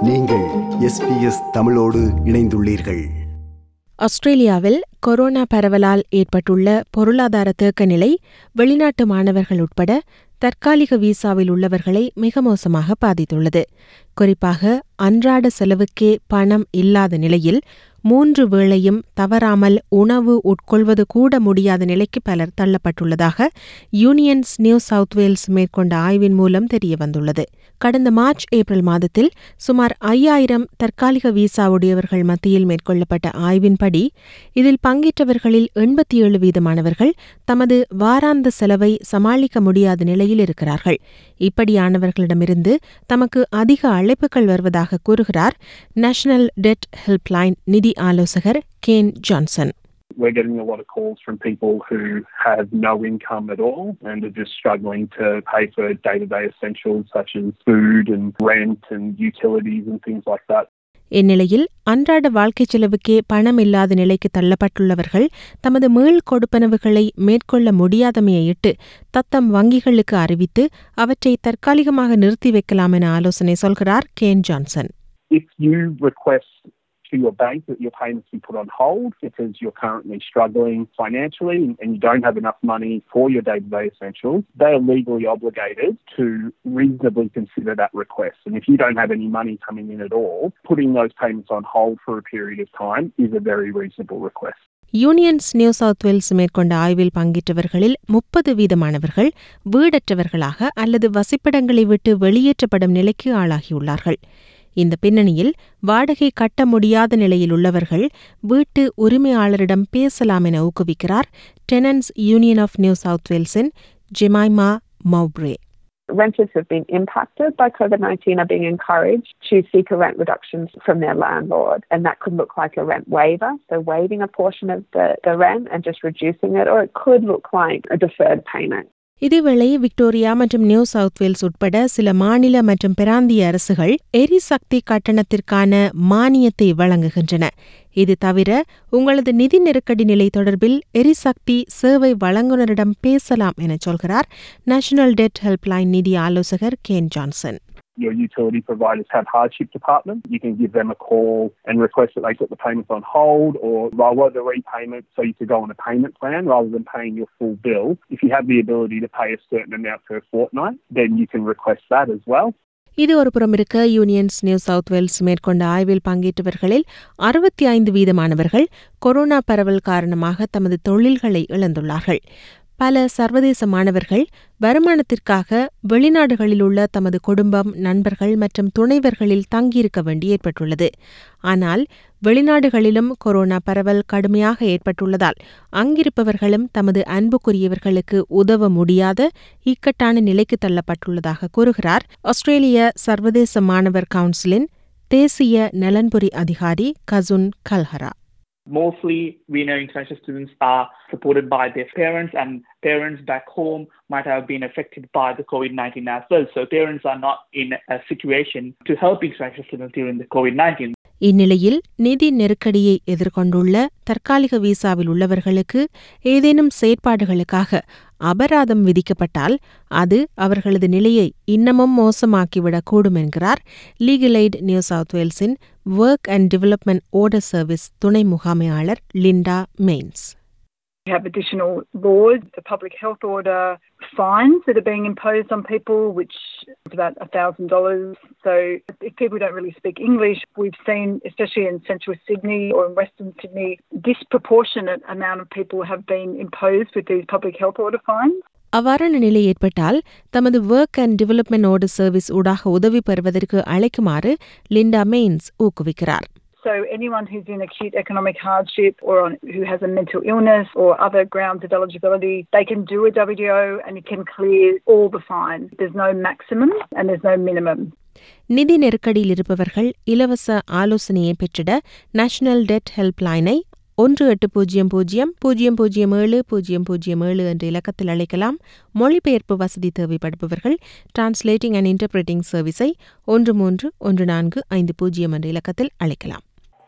நீங்கள் எஸ்பிஎஸ் தமிழோடு இணைந்துள்ளீர்கள் ஆஸ்திரேலியாவில் கொரோனா பரவலால் ஏற்பட்டுள்ள பொருளாதார தேக்க நிலை வெளிநாட்டு மாணவர்கள் உட்பட தற்காலிக விசாவில் உள்ளவர்களை மிக மோசமாக பாதித்துள்ளது குறிப்பாக அன்றாட செலவுக்கே பணம் இல்லாத நிலையில் மூன்று வேளையும் தவறாமல் உணவு உட்கொள்வது கூட முடியாத நிலைக்கு பலர் தள்ளப்பட்டுள்ளதாக யூனியன்ஸ் நியூ சவுத் வேல்ஸ் மேற்கொண்ட ஆய்வின் மூலம் தெரியவந்துள்ளது கடந்த மார்ச் ஏப்ரல் மாதத்தில் சுமார் ஐயாயிரம் தற்காலிக விசா உடையவர்கள் மத்தியில் மேற்கொள்ளப்பட்ட ஆய்வின்படி இதில் பங்கேற்றவர்களில் எண்பத்தி ஏழு வீதமானவர்கள் தமது வாராந்த செலவை சமாளிக்க முடியாத நிலையில் இருக்கிறார்கள் இப்படியானவர்களிடமிருந்து தமக்கு அதிக அழைப்புகள் வருவதாக கூறுகிறார் நேஷனல் டெட் ஹெல்ப்லைன் நிதி ஆலோசகர் Ken Johnson We're getting a lot of calls from people who have no income at all and are just struggling to pay for day to day essentials such as food and rent and utilities and things like that. இந்நிலையில் அன்றாட வாழ்க்கைச் செலவுக்கே பணம் இல்லாத நிலைக்கு தள்ளப்பட்டுள்ளவர்கள் தமது மீள் கொடுப்பனவுகளை மேற்கொள்ள முடியாதமையிட்டு தத்தம் வங்கிகளுக்கு அறிவித்து அவற்றை தற்காலிகமாக நிறுத்தி வைக்கலாம் என ஆலோசனை சொல்கிறார் Ken Johnson If you request to your bank that your payments be put on hold because you're currently struggling financially and, and you don't have enough money for your day to day essentials, they are legally obligated to reasonably consider that request. And if you don't have any money coming in at all, putting those payments on hold for a period of time is a very reasonable request. Unions New South Wales மேற்கொண்ட ஆய்வில் பங்கேற்றவர்களில் முப்பது வீதமானவர்கள் வீடற்றவர்களாக அல்லது வசிப்பிடங்களை விட்டு வெளியேற்றப்படும் நிலைக்கு ஆளாகியுள்ளார்கள் இந்த பின்னணியில் வாடகை கட்ட முடியாத நிலையில் உள்ளவர்கள் வீட்டு உரிமையாளரிடம் பேசலாம் என ஊக்குவிக்கிறார் tenants union of New South வேல்ஸின் Jemima Mowbray Renters have been impacted by COVID 19 are being encouraged to seek a rent reduction from their landlord. And that could look like a rent waiver, so waiving a portion of the, the rent and just reducing it, or it could look like a deferred payment. இதேவேளை Victoria மற்றும் New South Wales உட்பட சில மாநில மற்றும் பிராந்திய அரசுகள் எரிசக்தி கட்டணத்திற்கான மானியத்தை வழங்குகின்றன இது தவிர உங்களது நிதி நெருக்கடி நிலை தொடர்பில் எரிசக்தி சேவை வழங்குனரிடம் பேசலாம் என சொல்கிறார் நேஷனல் டெட் ஹெல்ப்லைன் நிதி ஆலோசகர் Ken Johnson your utility providers have hardship departments. You can give them a call and request that they put the payments on hold or lower the repayment so you could go on a payment plan rather than paying your full bill. If you have the ability to pay a certain amount per fortnight, then you can request that as well. இது ஒரு புறம் இருக்க unions New South Wales மேற்கொண்ட ஆய்வில் பங்கேற்றவர்களில் அறுபத்தி ஐந்து வீதமானவர்கள் corona பரவல் காரணமாக தமது தொழில்களை இழந்துள்ளார்கள் பல சர்வதேச மாணவர்கள் வருமானத்திற்காக வெளிநாடுகளில் உள்ள தமது குடும்பம் நண்பர்கள் மற்றும் துணைவர்களில் தங்கியிருக்க வேண்டி ஏற்பட்டுள்ளது ஆனால் வெளிநாடுகளிலும் கொரோனா பரவல் கடுமையாக ஏற்பட்டுள்ளதால் அங்கிருப்பவர்களும் தமது அன்புக்குரியவர்களுக்கு உதவ முடியாத இக்கட்டான நிலைக்கு தள்ளப்பட்டுள்ளதாக கூறுகிறார் ஆஸ்திரேலிய சர்வதேச மாணவர் கவுன்சிலின் தேசிய நலன்புரி அதிகாரி Kasun கல்ஹரா Mostly, we know international students are supported by their parents, and parents back home might have been affected by the COVID 19 as well. So, parents are not in a situation to help international students during the COVID 19. இந்நிலையில் நிதி நெருக்கடியை எதிர்கொண்டுள்ள தற்காலிக விசாவில் உள்ளவர்களுக்கு ஏதேனும் செயற்பாடுகளுக்காக அபராதம் விதிக்கப்பட்டால் அது அவர்களது நிலையை இன்னமும் மோசமாக்கிவிடக்கூடும் என்கிறார் லீகல் எய்ட் நியூ சவுத் வேல்ஸின் work and development order service துணை முகாமையாளர் Linda Mains We have additional laws, the public health order fines that are being imposed on people, which is about $1,000. So if people don't really speak English, we've seen, especially in central Sydney or in western Sydney, disproportionate amount of people have been imposed with these public health order fines. அவ்வாறான நிலை ஏற்பட்டால் தமது work and development order service ஊடாக உதவி பெறுவதற்கு அழைக்குமாறு Linda Mains ஊக்குவிக்கிறார் So anyone who's in acute economic hardship or on, who has a mental illness or other grounds of eligibility, they can do a WDO and it can clear all the fines. There's no maximum and there's no minimum. நிதி நெருக்கடியில் இருப்பவர்கள் இலவச ஆலோசனையை பெற்றிட national dead ஹெல்ப்லைனை ஒன்று எட்டு பூஜ்ஜியம் பூஜ்ஜியம் பூஜ்ஜியம் பூஜ்ஜியம் ஏழு பூஜ்ஜியம் பூஜ்ஜியம் ஏழு என்ற இலக்கத்தில் அழைக்கலாம் மொழிபெயர்ப்பு வசதி தேவைப்படுபவர்கள் டிரான்ஸ்லேட்டிங் அண்ட் இன்டர்பிரேட்டிங் சர்வீஸை ஒன்று மூன்று ஒன்று நான்கு ஐந்து பூஜ்ஜியம் என்ற இலக்கத்தில் அழைக்கலாம்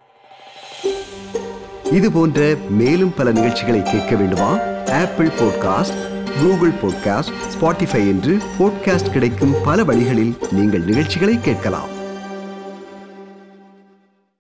இது போன்ற மேலும் பல நிகழ்ச்சிகளை கேட்க வேண்டுமா Apple podcast Google podcast Spotify என்று பாட்காஸ்ட் கிடைக்கும் பல வழிகளில் நீங்கள் நிகழ்ச்சிகளை கேட்கலாம்